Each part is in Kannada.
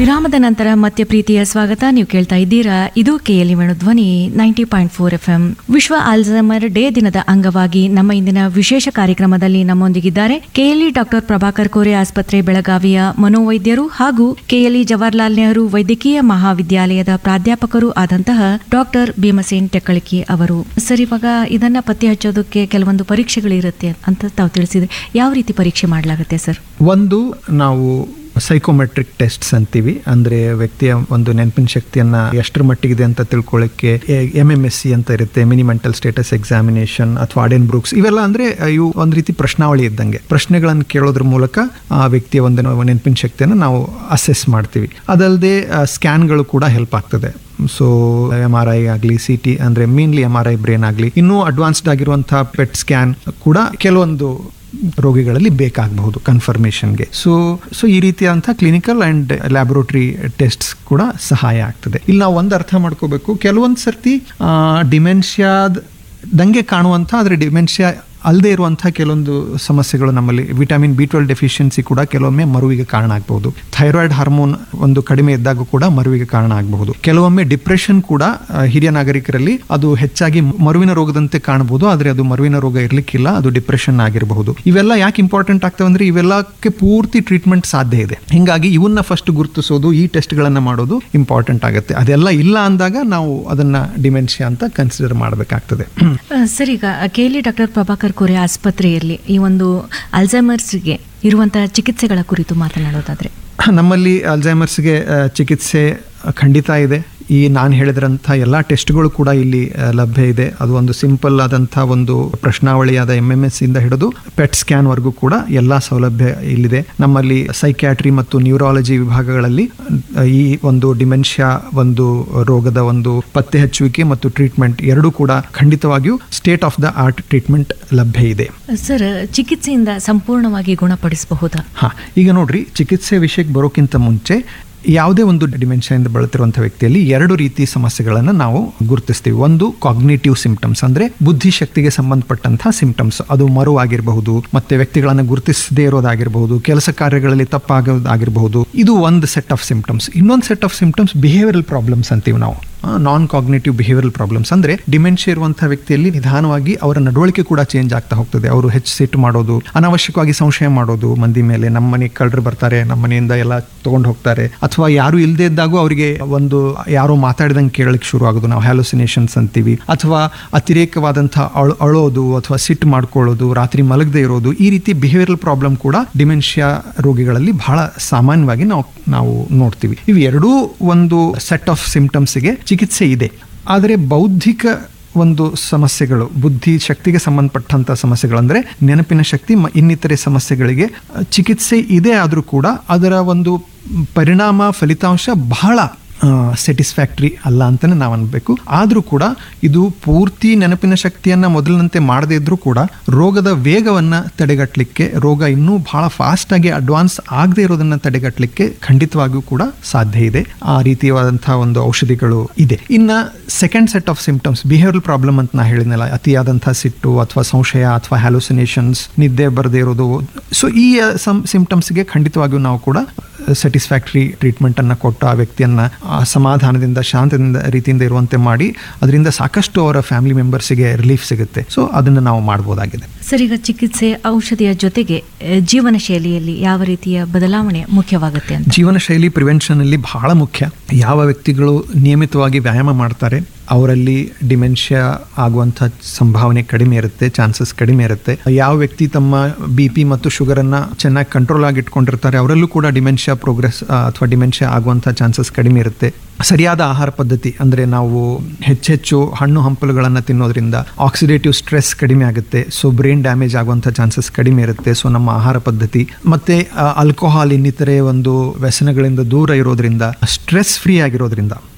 ವಿರಾಮದ ನಂತರ ಮತ್ತೆ ಪ್ರೀತಿಯ ಸ್ವಾಗತ ನೀವು ಕೇಳ್ತಾ ಇದ್ದೀರಾ ಇದು KLE Dhwani ninety point four F M ವಿಶ್ವ ಆಲ್ಝೈಮರ್ ಡೇ ದಿನದ ಅಂಗವಾಗಿ ನಮ್ಮ ಇಂದಿನ ವಿಶೇಷ ಕಾರ್ಯಕ್ರಮದಲ್ಲಿ ನಮ್ಮೊಂದಿಗಿದ್ದಾರೆ ಕೆಎಲ್ಇ ಡಾಕ್ಟರ್ ಪ್ರಭಾಕರ್ ಕೋರೆ ಆಸ್ಪತ್ರೆ ಬೆಳಗಾವಿಯ ಮನೋವೈದ್ಯರು ಹಾಗೂ ಕೆಎಲ್ಇ ಜವಾಹರ್ಲಾಲ್ ನೆಹರು ವೈದ್ಯಕೀಯ ಮಹಾವಿದ್ಯಾಲಯದ ಪ್ರಾಧ್ಯಾಪಕರು ಆದಂತಹ ಡಾಕ್ಟರ್ ಭೀಮಸೇನ್ ಟೆಕ್ಕಳಿಕಿ ಅವರು ಸರ್ ಇವಾಗ ಇದನ್ನ ಪತ್ತೆ ಹಚ್ಚೋದಕ್ಕೆ ಕೆಲವೊಂದು ಪರೀಕ್ಷೆಗಳಿರುತ್ತೆ ಅಂತ ತಾವು ತಿಳಿಸಿದ್ರೆ ಯಾವ ರೀತಿ ಪರೀಕ್ಷೆ ಮಾಡಲಾಗುತ್ತೆ ಸರ್ ಒಂದು ನಾವು ಸೈಕೋಮೆಟ್ರಿಕ್ ಟೆಸ್ಟ್ಸ್ ಅಂತೀವಿ ಅಂದ್ರೆ ವ್ಯಕ್ತಿಯ ಒಂದು ನೆನಪಿನ ಶಕ್ತಿಯನ್ನ ಎಷ್ಟರ ಮಟ್ಟಿಗಿದೆ ಅಂತ ತಿಳ್ಕೊಳ್ಳೋಕ್ಕೆ ಎಂ ಎಂ ಎಸ್ ಸಿ ಅಂತ ಇರುತ್ತೆ ಮಿನಿ ಮೆಂಟಲ್ ಸ್ಟೇಟಸ್ ಎಕ್ಸಾಮಿನೇಷನ್ ಅಥವಾ ಅಡೆನ್ ಬ್ರೂಕ್ಸ್ ಇವೆಲ್ಲ ಅಂದ್ರೆ ಇವು ಒಂದು ರೀತಿ ಪ್ರಶ್ನಾವಳಿ ಇದ್ದಂಗೆ ಪ್ರಶ್ನೆಗಳನ್ನು ಕೇಳೋದ್ರ ಮೂಲಕ ಆ ವ್ಯಕ್ತಿಯ ಒಂದು ನೆನಪಿನ ಶಕ್ತಿಯನ್ನು ನಾವು ಅಸೆಸ್ ಮಾಡ್ತೀವಿ ಅದಲ್ಲದೆ ಸ್ಕ್ಯಾನ್ಗಳು ಕೂಡ ಹೆಲ್ಪ್ ಆಗ್ತದೆ ಸೊ ಎಮ್ ಆರ್ ಐ ಆಗಲಿ ಸಿ ಟಿ ಅಂದರೆ mainly M R I brain ಆಗಲಿ ಇನ್ನೂ ಅಡ್ವಾನ್ಸ್ಡ್ ಆಗಿರುವಂತಹ ಪೆಟ್ ಸ್ಕ್ಯಾನ್ ಕೂಡ ಕೆಲವೊಂದು ರೋಗಿಗಳಲ್ಲಿ ಬೇಕಾಗಬಹುದು ಕನ್ಫರ್ಮೇಷನ್ಗೆ ಸೊ ಸೊ ಈ ರೀತಿಯಾದಂಥ ಕ್ಲಿನಿಕಲ್ ಆ್ಯಂಡ್ ಲ್ಯಾಬೊರೇಟರಿ ಟೆಸ್ಟ್ಸ್ ಕೂಡ ಸಹಾಯ ಆಗ್ತದೆ ಇಲ್ಲಿ ನಾವು ಒಂದು ಅರ್ಥ ಮಾಡ್ಕೋಬೇಕು ಕೆಲವೊಂದು ಸರ್ತಿ ಡಿಮೆನ್ಷಿಯಾದ ದಂಗೆ ಕಾಣುವಂಥ ಆದರೆ ಡಿಮೆನ್ಷಿಯಾ ಅಲ್ಲದೆ ಇರುವಂತಹ ಕೆಲವೊಂದು ಸಮಸ್ಯೆಗಳು ನಮ್ಮಲ್ಲಿ ವಿಟಮಿನ್ ಬಿ ಟ್ವೆಲ್ ಡೆಫಿಷಿಯನ್ಸಿ ಕೂಡ ಕೆಲವೊಮ್ಮೆ ಮರುವಿಗೆ ಕಾರಣ ಆಗಬಹುದು ಥೈರಾಯ್ಡ್ ಹಾರ್ಮೋನ್ ಒಂದು ಕಡಿಮೆ ಇದ್ದಾಗ ಕೂಡ ಮರುವಿಗೆ ಕಾರಣ ಆಗಬಹುದು ಕೆಲವೊಮ್ಮೆ ಡಿಪ್ರೆಷನ್ ಕೂಡ ಆ, ಹಿರಿಯ ನಾಗರಿಕರಲ್ಲಿ ಅದು ಹೆಚ್ಚಾಗಿ ಮರುವಿನ ರೋಗದಂತೆ ಕಾಣಬಹುದು ಆದರೆ ಅದು ಮರುವಿನ ರೋಗ ಇರ್ಲಿಕ್ಕಿಲ್ಲ ಅದು ಡಿಪ್ರೆಷನ್ ಆಗಿರಬಹುದು ಇವೆಲ್ಲ ಯಾಕೆ ಇಂಪಾರ್ಟೆಂಟ್ ಆಗ್ತವೆ ಅಂದ್ರೆ ಇವೆಲ್ಲಕ್ಕೆ ಪೂರ್ತಿ ಟ್ರೀಟ್ಮೆಂಟ್ ಸಾಧ್ಯ ಇದೆ ಹಿಂಗಾಗಿ ಇವನ್ನ ಫಸ್ಟ್ ಗುರುತಿಸೋದು ಈ ಟೆಸ್ಟ್ಗಳನ್ನ ಮಾಡೋದು ಇಂಪಾರ್ಟೆಂಟ್ ಆಗುತ್ತೆ ಅದೆಲ್ಲ ಇಲ್ಲ ಅಂದಾಗ ನಾವು ಅದನ್ನ ಡಿಮೆನ್ಷಿಯಾ ಅಂತ ಕನ್ಸಿಡರ್ ಮಾಡಬೇಕಾಗ್ತದೆ ಆ, ಸರ್ ಈಗ ಕೆಎಲ್ಇ ಡಾಕ್ಟರ್ ಪ್ರಭಾಕರ್ ಕೋರೆ ಆಸ್ಪತ್ರೆಯಲ್ಲಿ ಈ ಒಂದು ಅಲ್ಝೈಮರ್ಸ್ಗೆ ಇರುವಂತಹ ಚಿಕಿತ್ಸೆಗಳ ಕುರಿತು ಮಾತನಾಡೋದಾದ್ರೆ ನಮ್ಮಲ್ಲಿ ಅಲ್ಝೈಮರ್ಸ್ಗೆ ಆ, ಚಿಕಿತ್ಸೆ ಖಂಡಿತ ಇದೆ ಈ ನಾನು ಹೇಳಿದ್ರಂಥ ಎಲ್ಲ ಟೆಸ್ಟ್ಗಳು ಕೂಡ ಇಲ್ಲಿ ಆ, ಲಭ್ಯ ಇದೆ ಅದು ಒಂದು ಸಿಂಪಲ್ ಆದಂಥ ಒಂದು ಪ್ರಶ್ನಾವಳಿಯಾದ ಎಮ್ ಎಮ್ ಎಸ್ ಇಂದ ಹಿಡಿದು ಪೆಟ್ ಸ್ಕ್ಯಾನ್ವರೆಗೂ ಕೂಡ ಎಲ್ಲ ಸೌಲಭ್ಯ ಇಲ್ಲಿದೆ ನಮ್ಮಲ್ಲಿ ಸೈಕ್ಯಾಟ್ರಿ ಮತ್ತು ನ್ಯೂರಾಲಜಿ ವಿಭಾಗಗಳಲ್ಲಿ ಆ, ಈ ಒಂದು ಡಿಮೆನ್ಷಿಯಾ ಒಂದು ರೋಗದ ಒಂದು ಪತ್ತೆ ಹಚ್ಚುವಿಕೆ ಮತ್ತು ಟ್ರೀಟ್ಮೆಂಟ್ ಎರಡೂ ಕೂಡ ಖಂಡಿತವಾಗಿಯೂ state of the art treatment ಲಭ್ಯ ಇದೆ ಸರ್ ಚಿಕಿತ್ಸೆಯಿಂದ ಸಂಪೂರ್ಣವಾಗಿ ಗುಣಪಡಿಸಬಹುದಾ ಹಾ ಈಗ ನೋಡ್ರಿ ಚಿಕಿತ್ಸೆ ವಿಷಯಕ್ಕೆ ಬರೋಕ್ಕಿಂತ ಮುಂಚೆ ಯಾವುದೇ ಒಂದು ಡಿಮೆನ್ಷಿಯಿಂದ ಬಳಲ್ತಿರುವಂಥ ವ್ಯಕ್ತಿಯಲ್ಲಿ ಎರಡು ರೀತಿ ಸಮಸ್ಯೆಗಳನ್ನು ನಾವು ಗುರುತಿಸ್ತೀವಿ ಒಂದು ಕಾಗ್ನೇಟಿವ್ ಸಿಂಪ್ಟಮ್ಸ್ ಅಂದ್ರೆ ಬುದ್ಧಿಶಕ್ತಿಗೆ ಸಂಬಂಧಪಟ್ಟಂತಹ ಸಿಂಪ್ಟಮ್ಸ್ ಅದು ಮರು ಆಗಿರಬಹುದು ಮತ್ತೆ ವ್ಯಕ್ತಿಗಳನ್ನು ಗುರುತಿಸದೇ ಇರೋದಾಗಿರಬಹುದು ಕೆಲಸ ಕಾರ್ಯಗಳಲ್ಲಿ ತಪ್ಪಾಗೋದಾಗಿರಬಹುದು ಇದು ಒಂದು ಸೆಟ್ ಆಫ್ ಸಿಂಪ್ಟಮ್ಸ್ ಇನ್ನೊಂದು set of symptoms behavioural problems ಅಂತೀವಿ ನಾವು ನಾನ್ ಕಾಗ್ನೇಟಿವ್ ಬಿಹೇವಿಯರಲ್ ಪ್ರಾಬ್ಲಮ್ಸ್ ಅಂದ್ರೆ ಡಿಮೆನ್ಷಿಯಾ ಇರುವಂತಹ ವ್ಯಕ್ತಿಯಲ್ಲಿ ನಿಧಾನವಾಗಿ ಅವರ ನಡವಳಿಕೆ ಕೂಡ ಚೇಂಜ್ ಆಗ್ತಾ ಹೋಗ್ತದೆ ಅವರು ಹೆಚ್ಚು ಸಿಟ್ಟು ಮಾಡೋದು ಅನಾವಶ್ಯಕವಾಗಿ ಸಂಶಯ ಮಾಡೋದು ಮಂದಿ ಮೇಲೆ ನಮ್ಮ ಮನೆ ಕಳ್ಳರು ಬರ್ತಾರೆ ನಮ್ಮ ಮನೆಯಿಂದ ಎಲ್ಲ ತಗೊಂಡು ಹೋಗ್ತಾರೆ ಅಥವಾ ಯಾರು ಇಲ್ಲದೆ ಇದ್ದಾಗೂ ಅವರಿಗೆ ಒಂದು ಯಾರೋ ಮಾತಾಡಿದಂಗೆ ಕೇಳಲಿಕ್ಕೆ ಶುರು ಆಗೋದು ನಾವು ಹ್ಯಾಲೋಸಿನೇಷನ್ಸ್ ಅಂತೀವಿ ಅಥವಾ ಅತಿರೇಕವಾದಂತಹ ಅಳು ಅಳೋದು ಅಥವಾ ಸಿಟ್ಟು ಮಾಡ್ಕೊಳ್ಳೋದು ರಾತ್ರಿ ಮಲಗದೆ ಇರೋದು ಈ ರೀತಿ ಬಿಹೇವಿಯರಲ್ ಪ್ರಾಬ್ಲಮ್ ಕೂಡ ಡಿಮೆನ್ಷಿಯಾ ರೋಗಿಗಳಲ್ಲಿ ಬಹಳ ಸಾಮಾನ್ಯವಾಗಿ ನಾವು ನಾವು ನೋಡ್ತೀವಿ ಇವು ಎರಡೂ ಒಂದು ಸೆಟ್ ಆಫ್ ಸಿಂಪ್ಟಮ್ಸ್ಗೆ ಚಿಕಿತ್ಸೆ ಇದೆ ಆದರೆ ಬೌದ್ಧಿಕ ಒಂದು ಸಮಸ್ಯೆಗಳು ಬುದ್ಧಿ ಶಕ್ತಿಗೆ ಸಂಬಂಧಪಟ್ಟಂತ ಸಮಸ್ಯೆಗಳಂದ್ರೆ ನೆನಪಿನ ಶಕ್ತಿ ಮ- ಇನ್ನಿತರೆ ಸಮಸ್ಯೆಗಳಿಗೆ ಅಹ್, ಚಿಕಿತ್ಸೆ ಇದೆ ಆದರೂ ಕೂಡ ಅದರ ಒಂದು ಪರಿಣಾಮ ಫಲಿತಾಂಶ ಬಹಳ ಸ್ಯಾಟಿಸ್ಫ್ಯಾಕ್ಟ್ರಿ ಅಲ್ಲ ಅಂತಲೇ ನಾವು ಅನ್ಬೇಕು ಆದರೂ ಕೂಡ ಇದು ಪೂರ್ತಿ ನೆನಪಿನ ಶಕ್ತಿಯನ್ನ ಮೊದಲಿನಂತೆ ಮಾಡದೇ ಇದ್ರೂ ಕೂಡ ರೋಗದ ವೇಗವನ್ನ ತಡೆಗಟ್ಟಲಿಕ್ಕೆ ರೋಗ ಇನ್ನೂ ಬಹಳ ಫಾಸ್ಟ್ ಆಗಿ ಅಡ್ವಾನ್ಸ್ ಆಗದೆ ಇರೋದನ್ನ ತಡೆಗಟ್ಟಲಿಕ್ಕೆ ಖಂಡಿತವಾಗಿಯೂ ಕೂಡ ಸಾಧ್ಯ ಇದೆ ಆ ರೀತಿಯಾದಂತಹ ಒಂದು ಔಷಧಿಗಳು ಇದೆ ಇನ್ನ second set of symptoms behavioural problem ಅಂತ ನಾ ಹೇಳಿದ್ನಲ್ಲ ಅತಿಯಾದಂತಹ ಸಿಟ್ಟು ಅಥವಾ ಸಂಶಯ ಅಥವಾ ಹ್ಯಾಲೋಸಿನೇಷನ್ಸ್ ನಿದ್ದೆ ಬರದೇ ಇರೋದು ಸೊ ಈ ಸಿಂಪ್ಟಮ್ಸ್ಗೆ ಖಂಡಿತವಾಗಿಯೂ ನಾವು ಕೂಡ ಸ್ಯಾಟಿಸ್ಫ್ಯಾಕ್ಟರಿ ಟ್ರೀಟ್ಮೆಂಟ್ ಅನ್ನ ಕೊಟ್ಟು ಆ ವ್ಯಕ್ತಿಯನ್ನ ಆ, ಸಮಾಧಾನದಿಂದ ಶಾಂತದಿಂದ ರೀತಿಯಿಂದ ಇರುವಂತೆ ಮಾಡಿ ಅದರಿಂದ ಸಾಕಷ್ಟು ಅವರ ಫ್ಯಾಮಿಲಿ ಮೆಂಬರ್ಸಿಗೆ ರಿಲೀಫ್ ಸಿಗುತ್ತೆ ಸೊ ಅದನ್ನು ನಾವು ಮಾಡ್ಬೋದಾಗಿದೆ ಸರ್ ಈಗ ಚಿಕಿತ್ಸೆ ಔಷಧಿಯ ಜೊತೆಗೆ ಆ, ಜೀವನ ಶೈಲಿಯಲ್ಲಿ ಯಾವ ರೀತಿಯ ಬದಲಾವಣೆ ಮುಖ್ಯವಾಗುತ್ತೆ ಅಂತ ಜೀವನ ಶೈಲಿ ಪ್ರಿವೆನ್ಷನ್ ಅಲ್ಲಿ ಬಹಳ ಮುಖ್ಯ ಯಾವ ವ್ಯಕ್ತಿಗಳು ನಿಯಮಿತವಾಗಿ ವ್ಯಾಯಾಮ ಮಾಡ್ತಾರೆ ಅವರಲ್ಲಿ ಡಿಮೆನ್ಷಿಯಾ ಆಗುವಂಥ ಸಂಭಾವನೆ ಕಡಿಮೆ ಇರುತ್ತೆ ಚಾನ್ಸಸ್ ಕಡಿಮೆ ಇರುತ್ತೆ ಯಾವ ವ್ಯಕ್ತಿ ತಮ್ಮ ಬಿ ಪಿ ಮತ್ತು ಶುಗರ್ ಅನ್ನ ಚೆನ್ನಾಗಿ ಕಂಟ್ರೋಲ್ ಆಗಿ ಇಟ್ಕೊಂಡಿರ್ತಾರೆ ಅವರಲ್ಲೂ ಕೂಡ ಡಿಮೆನ್ಷಿಯಾ ಪ್ರೋಗ್ರೆಸ್ ಅಥವಾ ಡಿಮೆನ್ಷಿಯಾ ಆಗುವಂಥ ಚಾನ್ಸಸ್ ಕಡಿಮೆ ಇರುತ್ತೆ ಸರಿಯಾದ ಆಹಾರ ಪದ್ಧತಿ ಅಂದ್ರೆ ನಾವು ಹೆಚ್ಚೆಚ್ಚು ಹಣ್ಣು ಹಂಪಲುಗಳನ್ನು ತಿನ್ನೋದ್ರಿಂದ ಆಕ್ಸಿಡೇಟಿವ್ ಸ್ಟ್ರೆಸ್ ಕಡಿಮೆ ಆಗುತ್ತೆ ಸೊ ಬ್ರೈನ್ ಡ್ಯಾಮೇಜ್ ಆಗುವಂಥ ಚಾನ್ಸಸ್ ಕಡಿಮೆ ಇರುತ್ತೆ ಸೊ ನಮ್ಮ ಆಹಾರ ಪದ್ಧತಿ ಮತ್ತೆ ಆಲ್ಕೋಹಾಲ್ ಇನ್ನಿತರೆ ಒಂದು ವ್ಯಸನಗಳಿಂದ ದೂರ ಇರೋದ್ರಿಂದ ಸ್ಟ್ರೆಸ್ ಫ್ರೀ ಆಗಿರೋದ್ರಿಂದ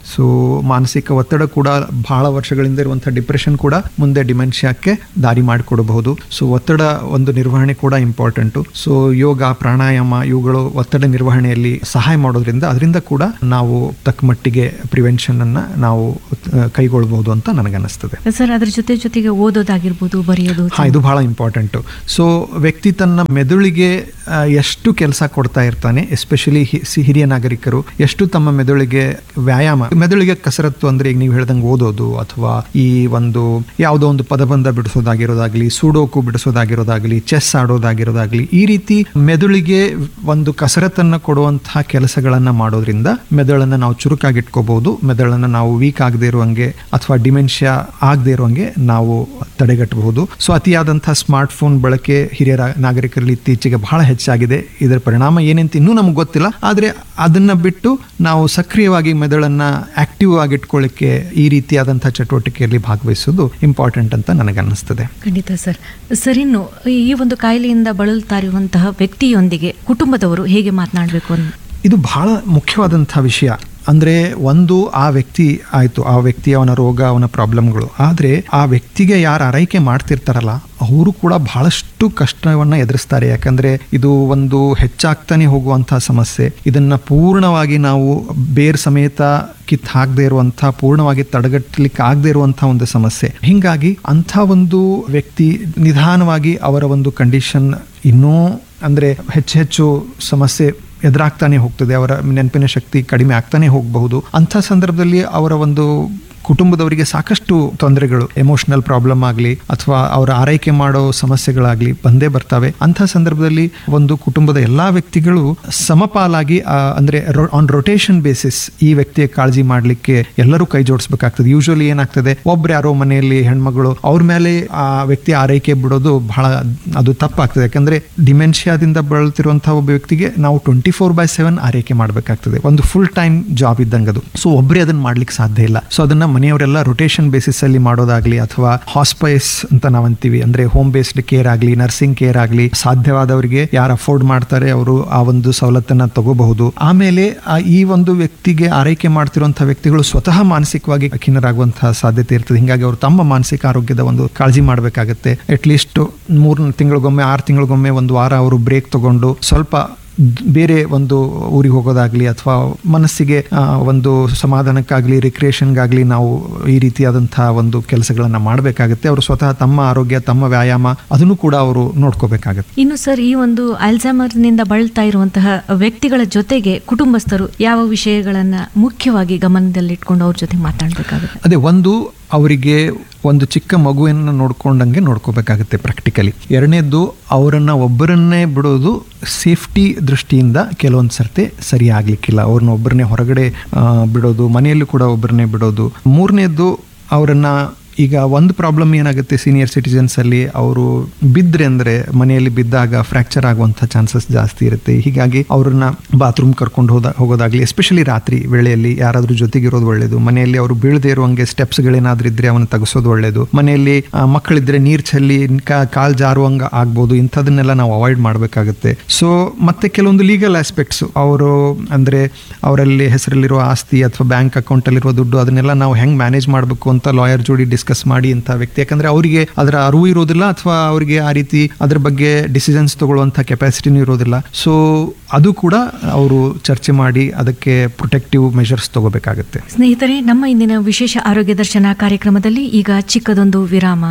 ಸೊ ಮಾನಸಿಕ ಒತ್ತಡ ಕೂಡ ಬಹಳ ವರ್ಷಗಳಿಂದ ಇರುವಂತಹ ಡಿಪ್ರೆಷನ್ ಕೂಡ ಮುಂದೆ ಡಿಮೆನ್ಷಿಯಾಕ್ಕೆ ದಾರಿ ಮಾಡಿಕೊಡಬಹುದು ಸೊ ಒತ್ತಡ ಒಂದು ನಿರ್ವಹಣೆ ಕೂಡ ಇಂಪಾರ್ಟೆಂಟು ಸೊ ಯೋಗ ಪ್ರಾಣಾಯಾಮ ಇವುಗಳು ಒತ್ತಡ ನಿರ್ವಹಣೆಯಲ್ಲಿ ಸಹಾಯ ಮಾಡೋದ್ರಿಂದ ಅದರಿಂದ ಕೂಡ ನಾವು ತಕ್ಕ ಮಟ್ಟಿಗೆ ಪ್ರಿವೆನ್ಷನ್ ಅನ್ನ ನಾವು ಆ, ಕೈಗೊಳ್ಳಬಹುದು ಅಂತ ನನಗನ್ನಿಸ್ತದೆ ಸರ್ ಅದ್ರ ಜೊತೆ ಜೊತೆಗೆ ಓದೋದಾಗಿರ್ಬೋದು ಬರೆಯೋದು ಹಾ ಇದು ಬಹಳ ಇಂಪಾರ್ಟೆಂಟು ಸೊ ವ್ಯಕ್ತಿ ತನ್ನ ಮೆದುಳಿಗೆ ಆ, ಎಷ್ಟು ಕೆಲಸ ಕೊಡ್ತಾ ಇರ್ತಾನೆ ಎಸ್ಪೆಷಲಿ ಹಿರಿಯ ನಾಗರಿಕರು ಎಷ್ಟು ತಮ್ಮ ಮೆದುಳಿಗೆ ವ್ಯಾಯಾಮ ಮೆದುಳಿಗೆ ಕಸರತ್ತು ಅಂದ್ರೆ ಈಗ ನೀವು ಹೇಳ್ದಂಗೆ ಓದೋದು ಅಥವಾ ಈ ಒಂದು ಯಾವುದೋ ಒಂದು ಪದಬಂಧ ಬಿಡಿಸೋದಾಗಿರೋದಾಗ್ಲಿ ಸೂಡೋಕು ಬಿಡಿಸೋದಾಗಿರೋದಾಗ್ಲಿ ಚೆಸ್ ಆಡೋದಾಗಿರೋದಾಗ್ಲಿ ಈ ರೀತಿ ಮೆದುಳಿಗೆ ಒಂದು ಕಸರತ್ತನ್ನ ಕೊಡುವಂತಹ ಕೆಲಸಗಳನ್ನ ಮಾಡೋದ್ರಿಂದ ಮೆದುಳನ್ನ ನಾವು ಚುರುಕಾಗಿಟ್ಕೋಬಹುದು ಮೆದುಳನ್ನ ನಾವು ವೀಕ್ ಆಗದೆ ಇರುವಂಗೆ ಅಥವಾ ಡಿಮೆನ್ಷಿಯಾ ಆಗದೆ ಇರುವಂಗೆ ನಾವು ತಡೆಗಟ್ಟಬಹುದು ಸೊ ಅತಿಯಾದಂತಹ ಸ್ಮಾರ್ಟ್ ಫೋನ್ ಬಳಕೆ ಹಿರಿಯ ರಾ- ನಾಗರಿಕರಲ್ಲಿ ಇತ್ತೀಚೆಗೆ ಬಹಳ ಹೆಚ್ಚಾಗಿದೆ ಇದರ ಪರಿಣಾಮ ಏನೆಂತ ಇನ್ನೂ ನಮ್ಗೆ ಗೊತ್ತಿಲ್ಲ ಆದರೆ ಅದನ್ನ ಬಿಟ್ಟು ನಾವು ಸಕ್ರಿಯವಾಗಿ ಮೆದುಳನ್ನ ಆಕ್ಟಿವ್ ಆಗಿಟ್ಕೊಳ್ಳಿಕ್ಕೆ ಈ ರೀತಿಯಾದಂತಹ ಚಟುವಟಿಕೆಯಲ್ಲಿ ಭಾಗವಹಿಸೋದು ಇಂಪಾರ್ಟೆಂಟ್ ಅಂತ ನನಗನ್ನಿಸ್ತದೆ ಖಂಡಿತ ಸರ್ ಸರ್ ಇನ್ನು ಈ ಒಂದು ಕಾಯಿಲೆಯಿಂದ ಬಳಲ್ತಾ ಇರುವಂತಹ ವ್ಯಕ್ತಿಯೊಂದಿಗೆ ಕುಟುಂಬದವರು ಹೇಗೆ ಮಾತನಾಡಬೇಕು ಅಂತ ಇದು ಬಹಳ ಮುಖ್ಯವಾದಂಥ ವಿಷಯ ಅಂದ್ರೆ ಒಂದು ಆ ವ್ಯಕ್ತಿ ಆಯ್ತು ಆ ವ್ಯಕ್ತಿ ಅವನ ರೋಗ ಅವನ ಪ್ರಾಬ್ಲಮ್ಗಳು ಆದ್ರೆ ಆ ವ್ಯಕ್ತಿಗೆ ಯಾರು ಆರೈಕೆ ಮಾಡ್ತಿರ್ತಾರಲ್ಲ ಅವರು ಕೂಡ ಬಹಳಷ್ಟು ಕಷ್ಟವನ್ನ ಎದುರಿಸ್ತಾರೆ ಯಾಕಂದ್ರೆ ಇದು ಒಂದು ಹೆಚ್ಚಾಗ್ತಾನೆ ಹೋಗುವಂತಹ ಸಮಸ್ಯೆ ಇದನ್ನ ಪೂರ್ಣವಾಗಿ ನಾವು ಬೇರ್ ಸಮೇತ ಕಿತ್ ಹಾಕದೇ ಇರುವಂತಹ ಪೂರ್ಣವಾಗಿ ತಡೆಗಟ್ಟಲಿಕ್ಕೆ ಆಗದೆ ಇರುವಂತಹ ಒಂದು ಸಮಸ್ಯೆ ಹಿಂಗಾಗಿ ಅಂಥ ಒಂದು ವ್ಯಕ್ತಿ ನಿಧಾನವಾಗಿ ಅವರ ಒಂದು ಕಂಡೀಷನ್ ಇನ್ನೂ ಅಂದ್ರೆ ಹೆಚ್ಚು ಹೆಚ್ಚು ಸಮಸ್ಯೆ ಎದುರಾಗ್ತಾನೆ ಹೋಗ್ತದೆ ಅವರ ನೆನಪಿನ ಶಕ್ತಿ ಕಡಿಮೆ ಆಗ್ತಾನೆ ಹೋಗಬಹುದು ಅಂಥ ಸಂದರ್ಭದಲ್ಲಿ ಅವರ ಒಂದು ಕುಟುಂಬದವರಿಗೆ ಸಾಕಷ್ಟು ತೊಂದರೆಗಳು ಎಮೋಷನಲ್ ಪ್ರಾಬ್ಲಮ್ ಆಗಲಿ ಅಥವಾ ಅವರ ಆರೈಕೆ ಮಾಡೋ ಸಮಸ್ಯೆಗಳಾಗಲಿ ಬಂದೇ ಬರ್ತವೆ ಅಂಥ ಸಂದರ್ಭದಲ್ಲಿ ಒಂದು ಕುಟುಂಬದ ಎಲ್ಲಾ ವ್ಯಕ್ತಿಗಳು ಸಮಪಾಲಾಗಿ ಆ, ಅಂದ್ರೆ ಆನ್ ರೊಟೇಷನ್ ಬೇಸಿಸ್ ಈ ವ್ಯಕ್ತಿಯ ಕಾಳಜಿ ಮಾಡಲಿಕ್ಕೆ ಎಲ್ಲರೂ ಕೈ ಜೋಡಿಸ್ಬೇಕಾಗ್ತದೆ ಯೂಶಲಿ ಏನಾಗ್ತದೆ ಒಬ್ರು ಯಾರೋ ಮನೆಯಲ್ಲಿ ಹೆಣ್ಮಗಳು ಅವ್ರ ಮೇಲೆ ಆ ವ್ಯಕ್ತಿ ಆರೈಕೆ ಬಿಡೋದು ಬಹಳ ಅದು ತಪ್ಪಾಗ್ತದೆ ಯಾಕಂದ್ರೆ ಡಿಮೆನ್ಷಿಯಾದಿಂದ ಬಳಲ್ತಿರುವಂತಹ ಒಬ್ಬ ವ್ಯಕ್ತಿಗೆ ನಾವು ಟ್ವೆಂಟಿ ಫೋರ್ ಬೈ ಸೆವೆನ್ ಆರೈಕೆ ಮಾಡಬೇಕಾಗ್ತದೆ ಒಂದು ಫುಲ್ ಟೈಮ್ ಜಾಬ್ ಇದ್ದಂಗೆ ಅದು ಸೊ ಒಬ್ಬರೇ ಅದನ್ನ ಮಾಡ್ಲಿಕ್ಕೆ ಸಾಧ್ಯ ಇಲ್ಲ ಸೊ ಅದನ್ನ ಮನೆಯವರೆಲ್ಲ ರೊಟೇಷನ್ ಬೇಸಿಸ್ ಅಲ್ಲಿ ಮಾಡೋದಾಗ್ಲಿ ಅಥವಾ ಹಾಸ್ಪೈಸ್ ಅಂತ ನಾವಂತೀವಿ ಅಂದ್ರೆ ಹೋಮ್ ಬೇಸ್ಡ್ ಕೇರ್ ಆಗಲಿ ನರ್ಸಿಂಗ್ ಕೇರ್ ಆಗಲಿ ಸಾಧ್ಯವಾದವರಿಗೆ ಯಾರು ಅಫೋರ್ಡ್ ಮಾಡ್ತಾರೆ ಅವರು ಆ ಒಂದು ಸವಲತ್ತನ್ನ ತಗೋಬಹುದು ಆಮೇಲೆ ಆ ಈ ಒಂದು ವ್ಯಕ್ತಿಗೆ ಆರೈಕೆ ಮಾಡ್ತಿರುವಂತಹ ವ್ಯಕ್ತಿಗಳು ಸ್ವತಃ ಮಾನಸಿಕವಾಗಿ ಖಿನ್ನರಾಗುವಂತಹ ಸಾಧ್ಯತೆ ಇರ್ತದೆ ಹಿಂಗಾಗಿ ಅವರು ತಮ್ಮ ಮಾನಸಿಕ ಆರೋಗ್ಯದ ಒಂದು ಕಾಳಜಿ ಮಾಡಬೇಕಾಗತ್ತೆ ಅಟ್ಲೀಸ್ಟ್ ಮೂರು ತಿಂಗಳಿಗೊಮ್ಮೆ ಆರು ತಿಂಗಳಿಗೊಮ್ಮೆ ಒಂದು ವಾರ ಅವರು ಬ್ರೇಕ್ ತಗೊಂಡು ಸ್ವಲ್ಪ ಬೇರೆ ಒಂದು ಊರಿಗೆ ಹೋಗೋದಾಗ್ಲಿ ಅಥವಾ ಮನಸ್ಸಿಗೆ ಆ, ಒಂದು ಸಮಾಧಾನಕ್ಕಾಗ್ಲಿ ರಿಕ್ರಿಯೇಷನ್ಗಾಗ್ಲಿ ನಾವು ಈ ರೀತಿಯಾದಂತಹ ಒಂದು ಕೆಲಸಗಳನ್ನ ಮಾಡಬೇಕಾಗುತ್ತೆ ಅವರು ಸ್ವತಃ ತಮ್ಮ ಆರೋಗ್ಯ ತಮ್ಮ ವ್ಯಾಯಾಮ ಅದನ್ನು ಕೂಡ ಅವರು ನೋಡ್ಕೋಬೇಕಾಗತ್ತೆ ಇನ್ನು ಸರ್ ಈ ಒಂದು ಅಲ್ಝೈಮರ್ನಿಂದ ಬಳಲ್ತಾ ಇರುವಂತಹ ವ್ಯಕ್ತಿಗಳ ಜೊತೆಗೆ ಕುಟುಂಬಸ್ಥರು ಯಾವ ವಿಷಯಗಳನ್ನ ಮುಖ್ಯವಾಗಿ ಗಮನದಲ್ಲಿಟ್ಕೊಂಡು ಅವ್ರ ಜೊತೆ ಮಾತಾಡಬೇಕಾಗುತ್ತೆ ಅದೇ ಒಂದು ಅವರಿಗೆ ಒಂದು ಚಿಕ್ಕ ಮಗುವನ್ನು ನೋಡ್ಕೊಂಡಂಗೆ ನೋಡ್ಕೋಬೇಕಾಗುತ್ತೆ ಪ್ರಾಕ್ಟಿಕಲಿ ಎರಡನೇದ್ದು ಅವರನ್ನ ಒಬ್ಬರನ್ನೇ ಬಿಡೋದು ಸೇಫ್ಟಿ ದೃಷ್ಟಿಯಿಂದ ಕೆಲವೊಂದು ಸರ್ತಿ ಸರಿ ಆಗ್ಲಿಕ್ಕಿಲ್ಲ ಅವ್ರನ್ನ ಒಬ್ಬರನ್ನೇ ಹೊರಗಡೆ ಆ, ಬಿಡೋದು ಮನೆಯಲ್ಲೂ ಕೂಡ ಒಬ್ಬರನ್ನೇ ಬಿಡೋದು ಮೂರನೇದ್ದು ಅವರನ್ನ ಈಗ ಒಂದು ಪ್ರಾಬ್ಲಮ್ ಏನಾಗುತ್ತೆ ಸೀನಿಯರ್ ಸಿಟಿಸನ್ಸ್ ಅಲ್ಲಿ ಅವರು ಬಿದ್ದರೆ ಅಂದ್ರೆ ಮನೆಯಲ್ಲಿ ಬಿದ್ದಾಗ ಫ್ರಾಕ್ಚರ್ ಆಗುವಂಥ ಚಾನ್ಸಸ್ ಜಾಸ್ತಿ ಇರುತ್ತೆ ಹೀಗಾಗಿ ಅವ್ರನ್ನ ಬಾತ್ರೂಮ್ ಕರ್ಕೊಂಡು ಹೋದ ಹೋಗೋದಾಗ್ಲಿ ಎಸ್ಪೆಷಲಿ ರಾತ್ರಿ ವೇಳೆಯಲ್ಲಿ ಯಾರಾದ್ರೂ ಜೊತೆಗಿರೋದು ಒಳ್ಳೇದು ಮನೆಯಲ್ಲಿ ಅವರು ಬೀಳದೇ ಇರುವಂಗೆ ಸ್ಟೆಪ್ಸ್ಗಳೇನಾದ್ರೂ ಇದ್ರೆ ಅವನ್ನ ತೆಗೆಸೋದು ಒಳ್ಳೇದು ಮನೆಯಲ್ಲಿ ಆ, ಮಕ್ಕಳಿದ್ರೆ ನೀರ್ ಚೆಲ್ಲಿ ಕಾ- ಕಾಲ್ ಜಾರುವಂಗ ಆಗ್ಬೋದು ಇಂಥದನ್ನೆಲ್ಲ ನಾವು ಅವಾಯ್ಡ್ ಮಾಡಬೇಕಾಗುತ್ತೆ ಸೊ ಮತ್ತೆ ಕೆಲವೊಂದು ಲೀಗಲ್ ಆಸ್ಪೆಕ್ಟ್ಸ್ ಅವರು ಅಂದ್ರೆ ಅವರಲ್ಲಿ ಹೆಸರಲ್ಲಿರುವ ಆಸ್ತಿ ಅಥವಾ ಬ್ಯಾಂಕ್ ಅಕೌಂಟ್ ಅಲ್ಲಿರುವ ದುಡ್ಡು ಅದನ್ನೆಲ್ಲ ನಾವು ಹೆಂಗ್ ಮ್ಯಾನೇಜ್ ಮಾಡಬೇಕು ಅಂತ ಲಾಯರ್ ಜೋಡಿ ಡಿಸ್ಕಸ್ ಮಾಡಿ ಅಂತ ವ್ಯಕ್ತಿ ಯಾಕಂದ್ರೆ ಅವರಿಗೆ ಅದರ ಅರಿವು ಇರೋದಿಲ್ಲ ಅಥವಾ ಅವರಿಗೆ ಆ ರೀತಿ ಅದ್ರ ಬಗ್ಗೆ ಡಿಸಿಷನ್ಸ್ ತಗೊಳ್ಳುವಂಥ ಕೆಪಾಸಿಟಿನೂ ಇರೋದಿಲ್ಲ ಸೊ ಅದು ಕೂಡ ಅವರು ಚರ್ಚೆ ಮಾಡಿ ಅದಕ್ಕೆ ಪ್ರೊಟೆಕ್ಟಿವ್ ಮೆಷರ್ಸ್ ತಗೋಬೇಕಾಗುತ್ತೆ ಸ್ನೇಹಿತರೆ ನಮ್ಮ ಇಂದಿನ ವಿಶೇಷ ಆರೋಗ್ಯ ದರ್ಶನ ಕಾರ್ಯಕ್ರಮದಲ್ಲಿ ಈಗ ಚಿಕ್ಕದೊಂದು ವಿರಾಮ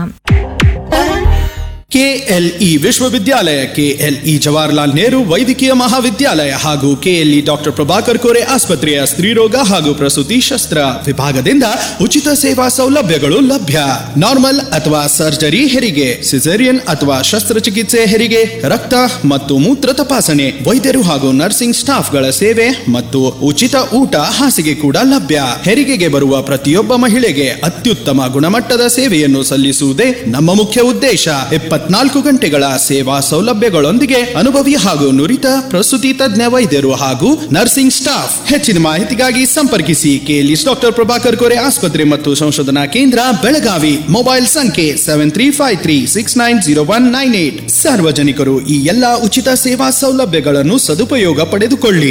ಕೆಎಲ್ಇ ವಿಶ್ವವಿದ್ಯಾಲಯ ಕೆಎಲ್ಇ ಜವಾಹರ್ಲಾಲ್ ನೆಹರು ವೈದ್ಯಕೀಯ ಮಹಾವಿದ್ಯಾಲಯ ಹಾಗೂ ಕೆಎಲ್ಇ ಡಾಕ್ಟರ್ ಪ್ರಭಾಕರ್ ಕೋರೆ ಆಸ್ಪತ್ರೆಯ ಸ್ತ್ರೀರೋಗ ಹಾಗೂ ಪ್ರಸೂತಿ ಶಸ್ತ್ರ ವಿಭಾಗದಿಂದ ಉಚಿತ ಸೇವಾ ಸೌಲಭ್ಯಗಳು ಲಭ್ಯ ನಾರ್ಮಲ್ ಅಥವಾ ಸರ್ಜರಿ ಹೆರಿಗೆ ಸಿಸೇರಿಯನ್ ಅಥವಾ ಶಸ್ತ್ರಚಿಕಿತ್ಸೆ ಹೆರಿಗೆ ರಕ್ತ ಮತ್ತು ಮೂತ್ರ ತಪಾಸಣೆ ವೈದ್ಯರು ಹಾಗೂ ನರ್ಸಿಂಗ್ ಸ್ಟಾಫ್ಗಳ ಸೇವೆ ಮತ್ತು ಉಚಿತ ಊಟ ಹಾಸಿಗೆ ಕೂಡ ಲಭ್ಯ ಹೆರಿಗೆಗೆ ಬರುವ ಪ್ರತಿಯೊಬ್ಬ ಮಹಿಳೆಗೆ ಅತ್ಯುತ್ತಮ ಗುಣಮಟ್ಟದ ಸೇವೆಯನ್ನು ಸಲ್ಲಿಸುವುದೇ ನಮ್ಮ ಮುಖ್ಯ ಉದ್ದೇಶ ಇಪ್ಪತ್ನಾಲ್ಕು ಗಂಟೆಗಳ ಸೇವಾ ಸೌಲಭ್ಯಗಳೊಂದಿಗೆ ಅನುಭವಿ ಹಾಗೂ ನುರಿತ ಪ್ರಸೂತಿ ತಜ್ಞ ವೈದ್ಯರು ಹಾಗೂ ನರ್ಸಿಂಗ್ ಸ್ಟಾಫ್ ಹೆಚ್ಚಿನ ಮಾಹಿತಿಗಾಗಿ ಸಂಪರ್ಕಿಸಿ ಕೆಎಲ್ಇಸ್ ಡಾಕ್ಟರ್ ಪ್ರಭಾಕರ್ ಕೋರೆ ಆಸ್ಪತ್ರೆ ಮತ್ತು ಸಂಶೋಧನಾ ಕೇಂದ್ರ ಬೆಳಗಾವಿ ಮೊಬೈಲ್ ಸಂಖ್ಯೆ seven three five three six nine zero one nine eight ಸಾರ್ವಜನಿಕರು ಈ ಎಲ್ಲಾ ಉಚಿತ ಸೇವಾ ಸೌಲಭ್ಯಗಳನ್ನು ಸದುಪಯೋಗ ಪಡೆದುಕೊಳ್ಳಿ